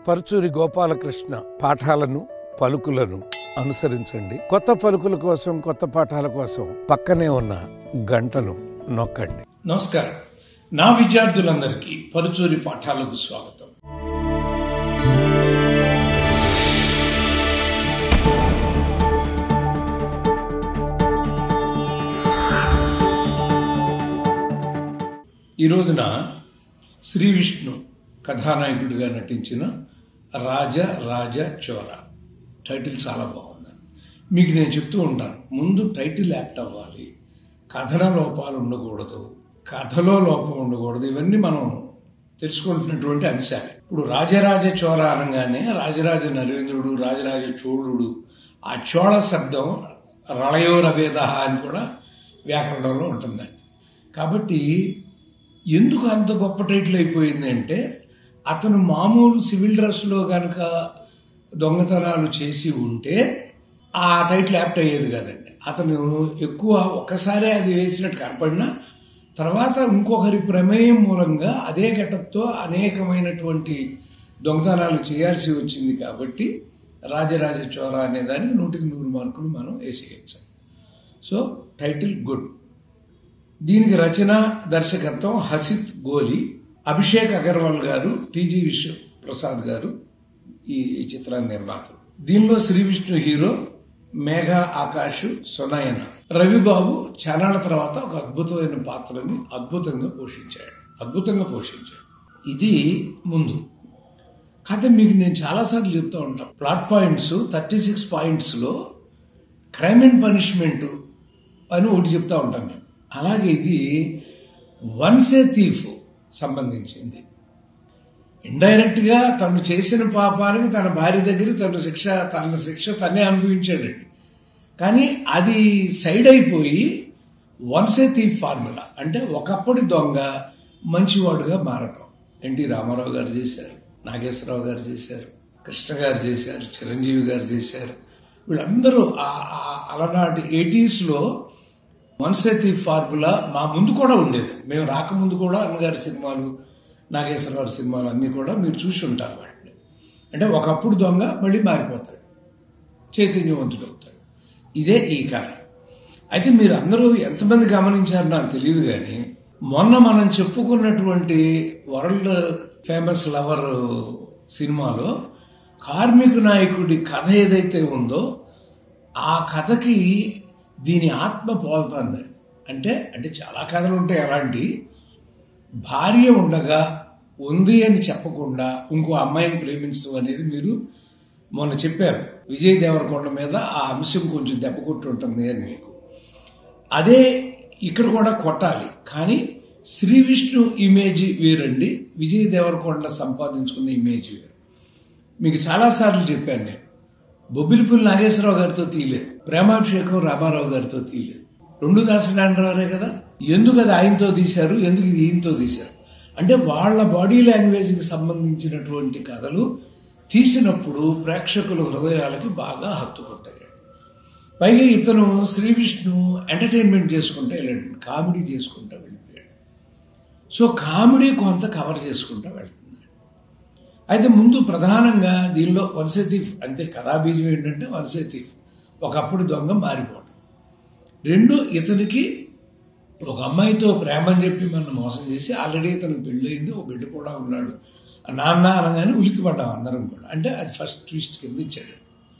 పరుచూరి గోపాలకృష్ణ పాఠాలను పలుకులను అనుసరించండి కొత్త పలుకుల కోసం కొత్త పాఠాల కోసం పక్కనే ఉన్న గంటను నొక్కండి నమస్కారం నా విద్యార్థులందరికీ పరుచూరి పాఠాలకు స్వాగతం ఈ రోజున శ్రీ విష్ణు కథానాయకుడిగా నటించిన రాజ రాజ చోర టైటిల్ చాలా బాగుంది మీకు నేను చెప్తూ ఉంటాను ముందు టైటిల్ యాక్ట్ అవ్వాలి కథన లోపాలు ఉండకూడదు కథలో లోపం ఉండకూడదు ఇవన్నీ మనం తెలుసుకుంటున్నటువంటి అంశాలు ఇప్పుడు రాజరాజ చోర అనగానే రాజరాజ నరేంద్రుడు రాజరాజ చోళుడు ఆ చోళ శబ్దం రళయోరవేద అని కూడా వ్యాకరణంలో ఉంటుందండి కాబట్టి ఎందుకు అంత గొప్ప టైటిల్ అయిపోయింది అంటే అతను మామూలు సివిల్ డ్రెస్లో గనక దొంగతనాలు చేసి ఉంటే ఆ టైటిల్ యాప్ట్ అయ్యేది కదండి అతను ఎక్కువ ఒక్కసారే అది వేసినట్టు కనపడినా తర్వాత ఇంకొకరి ప్రమేయం మూలంగా అదే ఘటప్తో అనేకమైనటువంటి దొంగతనాలు చేయాల్సి వచ్చింది కాబట్టి రాజరాజ చోర అనే దానికి నూటికి నూరు మార్కులు మనం వేసేయచ్చు సో టైటిల్ గుడ్ దీనికి రచన దర్శకత్వం హసిత్ గోలి అభిషేక్ అగర్వాల్ గారు టీజీ విశ్వప్రసాద్ గారు ఈ ఈ చిత్రాన్ని నిర్మాతలు దీనిలో శ్రీ విష్ణు హీరో మేఘ ఆకాష్ సునయన రవిబాబు చానాళ్ళ తర్వాత ఒక అద్భుతమైన పాత్రని అద్భుతంగా పోషించాడు అద్భుతంగా పోషించాడు ఇది ముందు కథ మీకు నేను చాలాసార్లు చెప్తూ ఉంటాను plot points thirty six points లో క్రైమ్ అండ్ పనిష్మెంట్ అని ఒకటి చెప్తా ఉంటాను నేను అలాగే ఇది వన్స్ ఏ థీఫ్ సంబంధించింది ఇండైరెక్ట్ గా తను చేసిన పాపానికి తన భార్య దగ్గర తన శిక్ష తన శిక్ష తనే అనుభవించాడండి కానీ అది సైడ్ అయిపోయి వన్స్ ఏ థీఫ్ ఫార్ములా అంటే ఒకప్పటి దొంగ మంచివాడుగా మారటం ఎన్టీ రామారావు గారు చేశారు నాగేశ్వరరావు గారు చేశారు కృష్ణ గారు చేశారు చిరంజీవి గారు చేశారు వీళ్ళందరూ ఆ- ఆ- అలనాటి ఎయిటీస్ లో వన్సేతి ఫార్ములా మా ముందు కూడా ఉండేది మేము రాకముందు కూడా అన్నగారి సినిమాలు నాగేశ్వరరావు సినిమాలు అన్ని కూడా మీరు చూసి ఉంటారు వాటిని అంటే ఒకప్పుడు దొంగ మళ్ళీ మారిపోతాడు చైతన్యవంతుడు అవుతాడు ఇదే ఈ కథ అయితే మీరు అందరూ ఎంతమంది గమనించారో నాకు తెలియదు కానీ మొన్న మనం చెప్పుకున్నటువంటి వరల్డ్ ఫేమస్ లవర్ సినిమాలో కార్మిక నాయకుడి కథ ఏదైతే ఉందో ఆ కథకి దీని ఆత్మ పోల్తుందండి అంటే అంటే చాలా కథలు ఉంటాయి అలాంటి భార్య ఉండగా ఉంది అని చెప్పకుండా ఇంకో అమ్మాయిని ప్రేమించడం అనేది మీరు మొన్న చెప్పారు విజయ్ దేవరకొండ మీద ఆ అంశం కొంచెం దెబ్బ కొట్టి ఉంటుంది అని మీకు అదే ఇక్కడ కూడా కొట్టాలి కానీ శ్రీ విష్ణు ఇమేజ్ వేరండి విజయ్ దేవరకొండ సంపాదించుకున్న ఇమేజ్ వేరు మీకు చాలాసార్లు చెప్పాను నేను బొబ్బిలిపుల్లి నాగేశ్వరరావు గారితో తీయలేదు ప్రేమాభిషేకం రామారావు గారితో తీయలేదు రెండు దాసనారాయణరావురే కదా ఎందుకు అది ఆయనతో తీశారు ఎందుకు ఇది ఈయనతో తీశారు అంటే వాళ్ళ బాడీ లాంగ్వేజ్ కి సంబంధించినటువంటి కథలు తీసినప్పుడు ప్రేక్షకుల హృదయాలకి బాగా హత్తుకుంటాయి పైగా ఇతను శ్రీ విష్ణు ఎంటర్టైన్మెంట్ చేసుకుంటా వెళ్ళాడు కామెడీ చేసుకుంటా వెళ్ళిపోయాడు సో కామెడీ కొంత కవర్ చేసుకుంటా వెళ్తుంది అయితే ముందు ప్రధానంగా దీనిలో వన్సే థీఫ్ అంతే కథాబీజం ఏంటంటే వన్సే థీఫ్ ఒకప్పుడు దొంగ మారిపోవడం రెండు ఇతనికి ఒక అమ్మాయితో ప్రేమ అని చెప్పి మనం మోసం చేసి ఆల్రెడీ ఇతనికి పెళ్ళయింది ఒక బిడ్డ కూడా ఉన్నాడు నాన్న అనగానే ఉలిక్కిపడ్డాం అందరం కూడా అంటే అది ఫస్ట్ ట్విస్ట్ కింద ఇచ్చాడు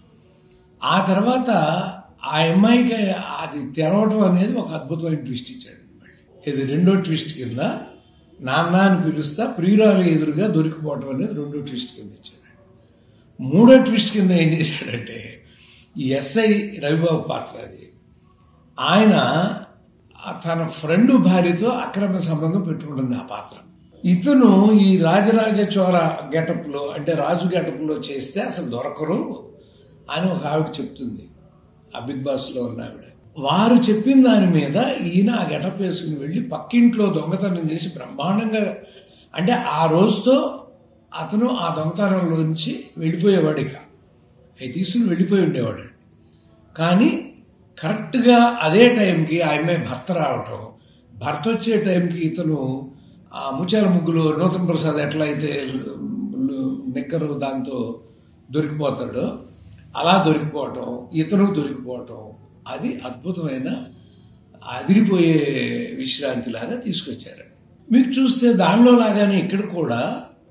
ఆ తర్వాత ఆ అమ్మాయికి అది తెరవటం అనేది ఒక అద్భుతమైన ట్విస్ట్ ఇచ్చాడు మళ్ళీ ఇది రెండో ట్విస్ట్ కింద నాన్న అని పిలుస్తా ప్రియురాలు ఎదురుగా దొరికిపోవటం అనేది రెండో ట్విస్ట్ కింద ఇచ్చాడు మూడో ట్విస్ట్ కింద ఏం చేశాడంటే ఈ ఎస్ఐ రవిబాబు పాత్ర అది ఆయన ఆ తన ఫ్రెండ్ భార్యతో అక్రమ సంబంధం పెట్టుకుంటుంది ఆ పాత్ర ఇతను ఈ రాజరాజ చోర గెటప్ లో అంటే రాజు గెటప్ లో చేస్తే అసలు దొరకరు అని ఒక ఆవిడ చెప్తుంది ఆ బిగ్ బాస్ లో ఉన్న ఆవిడ వారు చెప్పిన దాని మీద ఈయన ఆ గెటప్ వేసుకుని వెళ్ళి పక్కింట్లో దొంగతనం చేసి బ్రహ్మాండంగా అంటే ఆ రోజుతో అతను ఆ దొంగతనంలో నుంచి వెళ్ళిపోయేవాడు ఇక అవి తీసుకుని వెళ్ళిపోయి ఉండేవాడు కానీ కరెక్ట్గా అదే టైంకి ఆ అమ్మాయి భర్త రావటం భర్త వచ్చే టైంకి ఇతను ఆ ముత్యాల ముగ్గులో నూతన్ ప్రసాద్ ఎట్లా అయితే నిక్కరు దాంతో దొరికిపోతాడో అలా దొరికిపోవటం ఇతరు దొరికిపోవటం అది అద్భుతమైన అదిరిపోయే విశ్రాంతి లాగా తీసుకొచ్చారు మీకు చూస్తే దానిలో లాగానే ఇక్కడ కూడా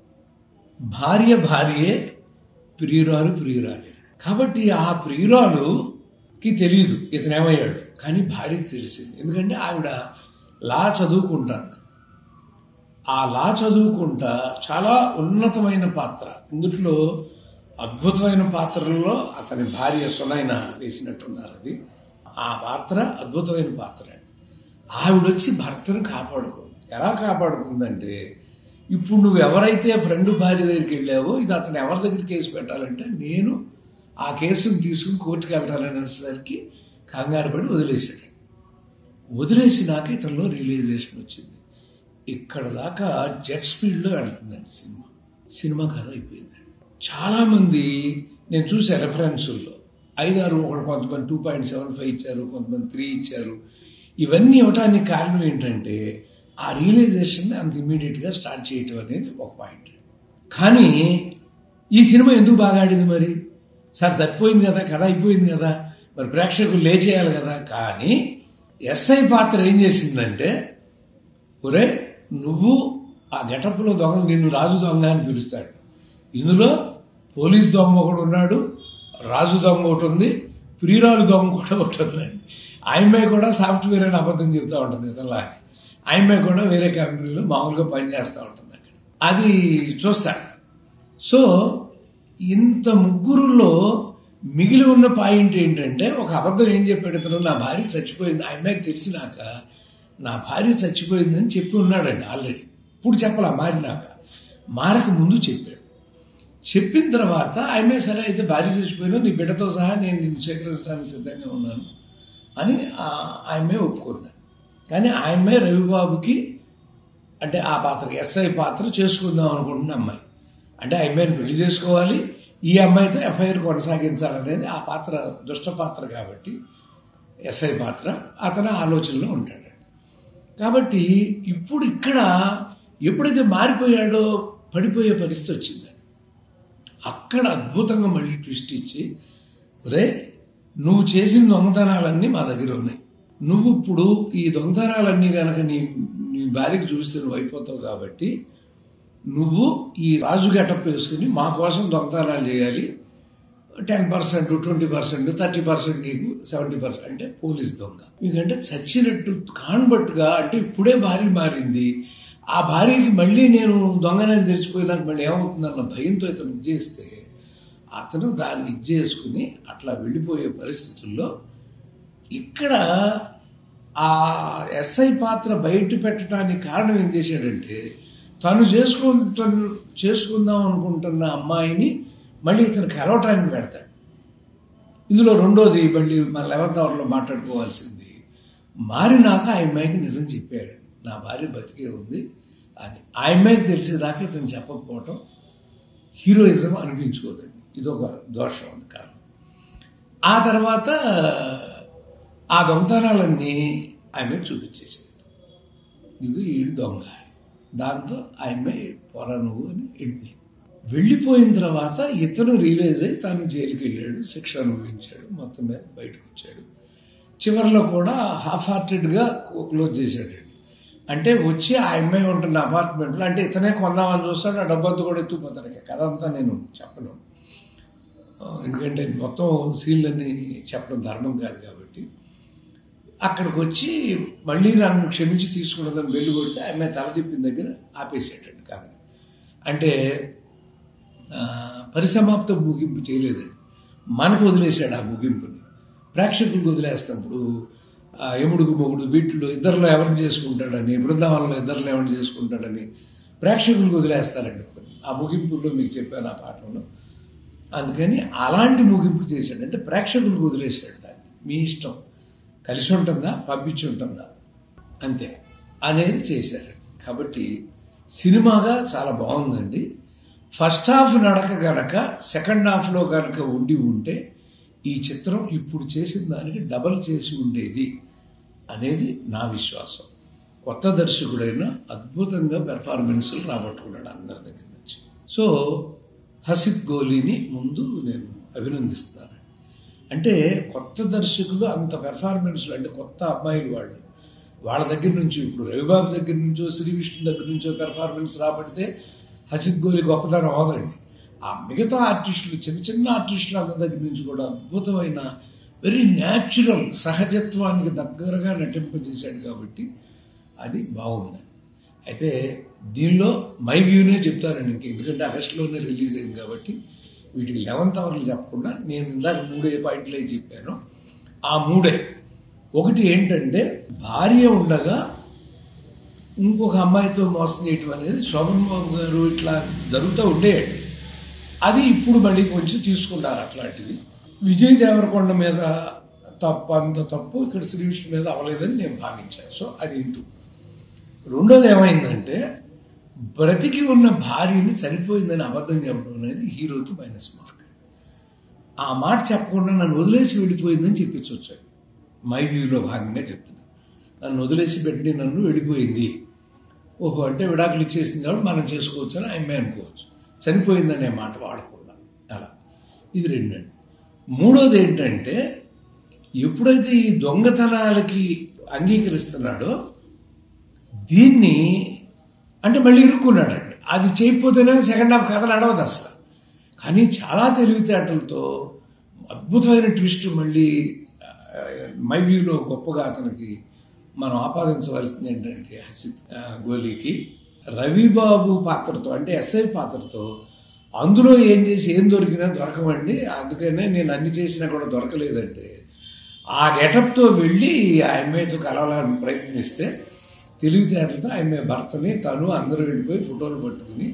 భార్య భార్యే ప్రియురాలు ప్రియురాలే కాబట్టి ఆ ప్రియురాలుకి తెలియదు ఇతనేమయ్యాడు కానీ భార్యకి తెలిసింది ఎందుకంటే ఆవిడ లా చదువుకుంటాను ఆ లా చదువుకుంటా చాలా ఉన్నతమైన పాత్ర ఇందులో అద్భుతమైన పాత్రల్లో అతని భార్య సునైన వేసినట్టున్నారు అది ఆ పాత్ర అద్భుతమైన పాత్ర ఆవిడొచ్చి భర్తను కాపాడుకుంది ఎలా కాపాడుకుందంటే ఇప్పుడు నువ్వు ఎవరైతే ఫ్రెండ్ భార్య దగ్గరికి వెళ్ళావో ఇది అతను ఎవరి దగ్గర కేసు పెట్టాలంటే నేను ఆ కేసును తీసుకుని కోర్టుకు వెళ్తాననేసరికి కంగారు పడి వదిలేశాడు వదిలేసినాక ఇతనిలో రియలైజేషన్ వచ్చింది ఇక్కడ దాకా జెట్ స్పీడ్లో వెళ్తుందండి సినిమా సినిమా కథ అయిపోయిందండి చాలా మంది నేను చూసా రెఫరెన్సుల్లో ఐదారు ఒకటి కొంతమంది టూ పాయింట్ సెవెన్ ఫైవ్ ఇచ్చారు కొంతమంది త్రీ ఇచ్చారు ఇవన్నీ ఇవ్వటానికి కారణం ఏంటంటే ఆ రియలైజేషన్ అంత ఇమీడియట్ గా స్టార్ట్ చేయటం అనేది ఒక పాయింట్ కానీ ఈ సినిమా ఎందుకు బాగా ఆడింది మరి సార్ తప్పిపోయింది కదా కథ అయిపోయింది కదా మరి ప్రేక్షకులు లేచేయాలి కదా కానీ ఎస్ఐ పాత్ర ఏం చేసిందంటే ఒరే నువ్వు ఆ గెటప్లో దొంగ నిన్ను రాజు దొంగ అని పిలుస్తాడు ఇందులో పోలీస్ దొంగ ఒకడు ఉన్నాడు రాజు దొంగ ఒకటి ఉంది ప్రియురాలు దొంగ కూడా ఒకటి ఉందండి ఆయమ్మాయి కూడా సాఫ్ట్వేర్ అని అబద్ధం చెబుతూ ఉంటుంది ఇతనిలా ఆయమ్మాయి కూడా వేరే కంపెనీలో మామూలుగా పనిచేస్తూ ఉంటుంది అక్కడ అది చూస్తాడు సో ఇంత ముగ్గురులో మిగిలి ఉన్న పాయింట్ ఏంటంటే ఒక అబద్ధం ఏం చెప్పాడు ఇతను నా భార్య చచ్చిపోయింది ఆ అమ్మాయికి తెలిసినాక నా భార్య చచ్చిపోయిందని చెప్పి ఉన్నాడండి ఆల్రెడీ ఇప్పుడు చెప్పాల మారినాక మారక ముందు చెప్పాడు చెప్పిన తర్వాత ఆమె సరే అయితే భార్య చచ్చిపోయినా నీ బిడ్డతో సహా నేను నిన్ను స్వీకరించడానికి సిద్ధంగా ఉన్నాను అని ఆమె ఒప్పుకుంది కానీ ఆమె రవిబాబుకి అంటే ఆ పాత్ర ఎస్ఐ పాత్ర చేసుకుందాం అనుకుంటున్న అమ్మాయి అంటే ఆ అమ్మాయిని పెళ్లి చేసుకోవాలి ఈ అమ్మాయితో ఎఫ్ఐఆర్ కొనసాగించాలనేది ఆ పాత్ర దుష్ట పాత్ర కాబట్టి ఎస్ఐ పాత్ర అతను ఆలోచనలో ఉంటాడు కాబట్టి ఇప్పుడు ఇక్కడ ఎప్పుడైతే మారిపోయాడో పడిపోయే పరిస్థితి వచ్చింది అక్కడ అద్భుతంగా మళ్ళీ ట్విస్ట్ ఇచ్చి ఒరే నువ్వు చేసిన దొంగతనాలన్నీ మా దగ్గర ఉన్నాయి నువ్వు ఇప్పుడు ఈ దొంగతనాలన్నీ గనక నీ నీ భార్యకి చూస్తే నువ్వు అయిపోతావు కాబట్టి నువ్వు ఈ రాజు గెటప్ వేసుకుని మా కోసం దొంగతనాలు చేయాలి ten percent twenty percent thirty percent నీకు సెవెంటీ పర్సెంట్ అంటే పోలీస్ దొంగ మీకంటే చచ్చినట్టు కాన్బట్టుగా అంటే ఇప్పుడే భార్య మారింది ఆ భార్యకి మళ్ళీ నేను దొంగనని తెలిసిపోయినాక మళ్ళీ ఏమవుతుందన్న భయంతో ఇతను ఇది చేస్తే అతను దాన్ని ఇది చేసుకుని అట్లా వెళ్ళిపోయే పరిస్థితుల్లో ఇక్కడ ఆ ఎస్ఐ పాత్ర బయట పెట్టడానికి కారణం ఏం చేశాడంటే తను చేసుకుంటు చేసుకుందాం అనుకుంటున్న అమ్మాయిని మళ్ళీ ఇతను కలవటానికి పెడతాడు ఇందులో రెండోది మళ్ళీ మన లెవెన్త్ అవర్లో మాట్లాడుకోవాల్సింది మారినాక ఆ అమ్మాయికి నిజం చెప్పాడు నా భార్య బతికే ఉంది అని ఆ అమ్మాయికి తెలిసేదాకా ఇతను చెప్పకపోవటం హీరోయిజం అనిపించుకోదండి ఇది ఒక దోషం అది కారణం ఆ తర్వాత ఆ దొంగతనాలన్నీ ఆమె చూపించేసింది ఇది ఈడు దొంగ దాంతో ఆమె పొర నువ్వు అని వెళ్ళిపోయింది వెళ్ళిపోయిన తర్వాత ఇతను రియలైజ్ అయ్యి తాను జైలుకి వెళ్ళాడు శిక్ష అనుభవించాడు మొత్తం మీద బయటకు వచ్చాడు చివరిలో కూడా హాఫ్ హార్టెడ్గా క్లోజ్ చేశాడు అంటే వచ్చి ఆ అమ్మాయి ఉంటున్న అపార్ట్మెంట్లో అంటే ఇతనే కొందామని చూస్తాడు ఆ డబ్బంతా కూడా ఎత్తుకుపోతాడు కథ అంతా నేను చెప్పను ఎందుకంటే మొత్తం సీన్లన్నీ చెప్పడం ధర్మం కాదు కాబట్టి అక్కడికి వచ్చి మళ్ళీ నన్ను క్షమించి తీసుకున్నదని వెళ్ళి కొడితే ఆమె తల తిప్పిన దగ్గర ఆపేసేటండి కాదని అంటే పరిసమాప్త ముగింపు చేయలేదండి మనకు వదిలేశాడు ఆ ముగింపుని ప్రేక్షకులకు వదిలేస్తున్నప్పుడు ఎముడుగు మొగుడు వీటిలో ఇద్దరిలో ఎవరిని చేసుకుంటాడని బృందావనంలో ఇద్దరిలో ఎవరిని చేసుకుంటాడని ప్రేక్షకులకు వదిలేస్తారండి కొన్ని ఆ ముగింపుల్లో మీకు చెప్పాను ఆ పాఠంలో అందుకని అలాంటి ముగింపు చేశాడు అంటే ప్రేక్షకులకు వదిలేశాడు దాన్ని మీ ఇష్టం కలిసి ఉంటుందా పంపించి ఉంటుందా అంతే అనేది చేశారు కాబట్టి సినిమాగా చాలా బాగుందండి ఫస్ట్ హాఫ్ నడక గనక సెకండ్ హాఫ్లో గనక ఉండి ఉంటే ఈ చిత్రం ఇప్పుడు చేసిన దానికి డబల్ చేసి ఉండేది అనేది నా విశ్వాసం కొత్త దర్శకుడైన అద్భుతంగా పెర్ఫార్మెన్స్లు రాబట్టుకున్నాడు అందరి దగ్గర నుంచి సో హసిత్ గోలీని ముందు నేను అభినందిస్తున్నాను అంటే కొత్త దర్శకులు అంత పెర్ఫార్మెన్స్లు అంటే కొత్త అమ్మాయిలు వాళ్ళు వాళ్ళ దగ్గర నుంచి ఇప్పుడు రవిబాబు దగ్గర నుంచో శ్రీ విష్ణు దగ్గర నుంచో పెర్ఫార్మెన్స్ రాబడితే హసిత్ గోలీ గొప్పతనం అవదండి ఆ మిగతా ఆర్టిస్టులు చిన్న చిన్న ఆర్టిస్టులు అందరి దగ్గర నుంచి కూడా అద్భుతమైన వెరీ న్యాచురల్ సహజత్వానికి దగ్గరగా నటింపజేశాడు కాబట్టి అది బాగుంది అయితే దీనిలో మై వ్యూనే చెప్తానండి ఇంక ఎందుకంటే ఆగస్టులోనే రిలీజ్ అయింది కాబట్టి వీటికి లెవెన్త్ అవర్లు చెప్పకుండా నేను ఇందాక మూడే పాయింట్లే చెప్పాను ఆ మూడే ఒకటి ఏంటంటే భార్య ఉండగా ఇంకొక అమ్మాయితో మోసం చేయటం అనేది శోభన్ బాబు గారు ఇట్లా జరుగుతూ ఉండేయండి అది ఇప్పుడు మళ్ళీ కొంచెం తీసుకున్నారు అట్లాంటివి విజయ్ దేవరకొండ మీద తప్పు అంత తప్పు ఇక్కడ శ్రీ విష్ణు మీద అవ్వలేదని నేను భావించాను సో అది ఇంటూ రెండోది ఏమైందంటే బ్రతికి ఉన్న భార్యని చనిపోయిందని అబద్ధం చెప్పడం అనేది హీరోకి మైనస్ మార్క్ ఆ మాట చెప్పకుండా నన్ను వదిలేసి వెళ్ళిపోయిందని చెప్పించవచ్చు మై వ్యూలో భాగంగా చెప్తున్నా నన్ను వదిలేసి పెట్టి నన్ను వెళ్ళిపోయింది ఓహో అంటే విడాకులు ఇచ్చేసింది కాబట్టి మనం చేసుకోవచ్చు అని ఆమె అనుకోవచ్చు చనిపోయిందనే మాట వాడకుండా అలా ఇది రెండండి మూడోది ఏంటంటే ఎప్పుడైతే ఈ దొంగతనాలకి అంగీకరిస్తున్నాడో దీన్ని అంటే మళ్ళీ ఇరుక్కున్నాడండి అది చేయకపోతేనే సెకండ్ హాఫ్ కథ నడవదు అసలు కానీ చాలా తెలివితేటలతో అద్భుతమైన ట్విస్ట్ మళ్ళీ ఆ, మై వ్యూలో గొప్పగా అతనికి మనం ఆపాదించవలసింది ఏంటంటే హసిత్ ఆ, గోలీకి రవిబాబు పాత్రతో అంటే ఎస్ఐ పాత్రతో అందులో ఏం చేసి ఏం దొరికినా దొరకవండి అందుకనే నేను అన్ని చేసినా కూడా దొరకలేదంటే ఆ గెటప్తో వెళ్ళి ఆ అమ్మాయితో కలవాలని ప్రయత్నిస్తే తెలివితేటలతో ఆమె భర్తని తను అందరూ వెళ్ళిపోయి ఫోటోలు పట్టుకుని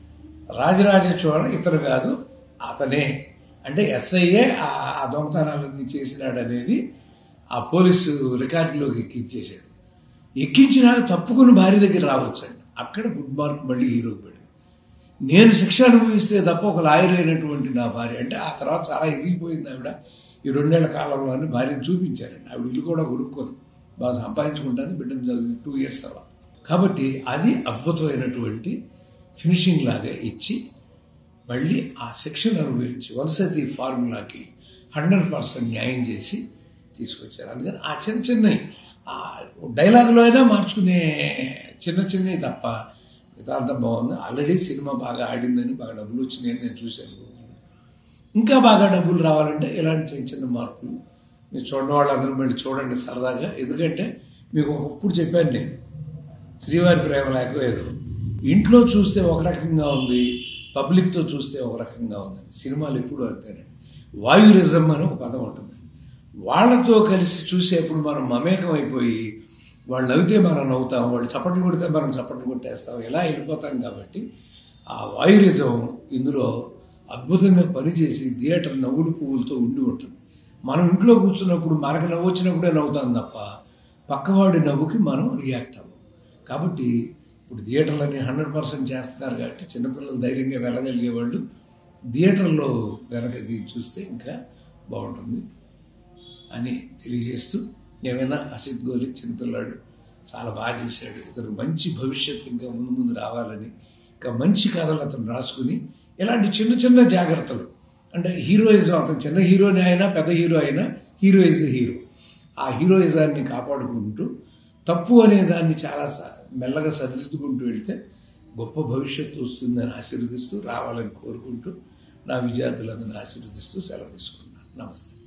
రాజరాజ చోళ ఇతను కాదు అతనే అంటే ఎస్ఐఏ ఆ దొంగతనాలన్నీ చేసినాడు అనేది ఆ పోలీసు రికార్డులోకి ఎక్కించేశాడు ఎక్కించినాక తప్పుకుని భార్య దగ్గర రావచ్చండి అక్కడ గుడ్ మార్క్ మళ్ళీ హీరో పడింది నేను శిక్ష అనుభవిస్తే తప్ప ఒక లాయర్ అయినటువంటి నా భార్య అంటే ఆ తర్వాత చాలా ఎదిగిపోయింది ఆవిడ ఈ రెండేళ్ల కాలంలో అని భార్యను చూపించారండి ఆవిడ ఇల్లు కూడా కొనుక్కొని బాగా సంపాదించుకుంటాను బిడ్డను చదివి టూ ఇయర్స్ తర్వాత కాబట్టి అది అద్భుతమైనటువంటి ఫినిషింగ్ లాగా ఇచ్చి మళ్ళీ ఆ శిక్షను అనుభవించి వలసతి ఫార్ములాకి హండ్రెడ్ పర్సెంట్ న్యాయం చేసి తీసుకొచ్చారు అందుకని ఆ చిన్న చిన్నవి ఆ డైలాగులో అయినా మార్చుకునే చిన్న చిన్నవి తప్ప మిగతా అంతా బాగుంది ఆల్రెడీ సినిమా బాగా ఆడిందని బాగా డబ్బులు వచ్చినాయని నేను చూశాను గూగుల్లో. ఇంకా బాగా డబ్బులు రావాలంటే ఇలాంటి చిన్న చిన్న మార్పులు మీరు చూడని వాళ్ళందరూ మళ్ళీ చూడండి సరదాగా ఎందుకంటే మీకు ఒకప్పుడు చెప్పాను నేను శ్రీవారి ప్రేమ లేక ఏదో ఇంట్లో చూస్తే ఒక రకంగా ఉంది పబ్లిక్తో చూస్తే ఒక రకంగా ఉంది సినిమాలు ఎప్పుడు అంతేనండి వాయురిజం అని ఒక పదం ఉంటుంది వాళ్ళతో కలిసి చూసేప్పుడు మనం మమేకం అయిపోయి వాళ్ళు నవ్వితే మనం నవ్వుతాం వాళ్ళు చప్పట్లు కొడితే మనం చప్పట్లు కొట్టేస్తాం ఇలా వెళ్ళిపోతాం కాబట్టి ఆ వాయురిజం ఇందులో అద్భుతంగా పనిచేసి థియేటర్ నవ్వులు పువ్వులతో ఉండి ఉంటుంది మనం ఇంట్లో కూర్చున్నప్పుడు మనకు నవ్వు వచ్చినప్పుడే నవ్వుతాం తప్ప పక్కవాడి నవ్వుకి మనం రియాక్ట్ అవ్వం కాబట్టి ఇప్పుడు థియేటర్లని హండ్రెడ్ పర్సెంట్ చేస్తున్నారు కాబట్టి చిన్నపిల్లలు ధైర్యంగా వెళ్ళగలిగే వాళ్ళు థియేటర్లో వెనకకి చూస్తే ఇంకా బాగుంటుంది అని తెలియజేస్తూ ఏమైనా అసిత్ గోలి చిన్నపిల్లాడు చాలా బాగా చేశాడు ఇతను మంచి భవిష్యత్తు ఇంకా ముందు ముందు రావాలని ఇంకా మంచి కథలు అతను రాసుకుని ఇలాంటి చిన్న చిన్న జాగ్రత్తలు అంటే హీరోయిజం అతను చిన్న హీరోని అయినా పెద్ద హీరో అయినా హీరో ఇస్ హీరో ఆ హీరోయిజాన్ని కాపాడుకుంటూ తప్పు అనే దాన్ని చాలా స- మెల్లగా సరిదిద్దుకుంటూ వెళ్తే గొప్ప భవిష్యత్తు వస్తుందని ఆశీర్వదిస్తూ రావాలని కోరుకుంటూ నా విద్యార్థులందరినీ ఆశీర్వదిస్తూ సెలవు తీసుకున్నాను నమస్తే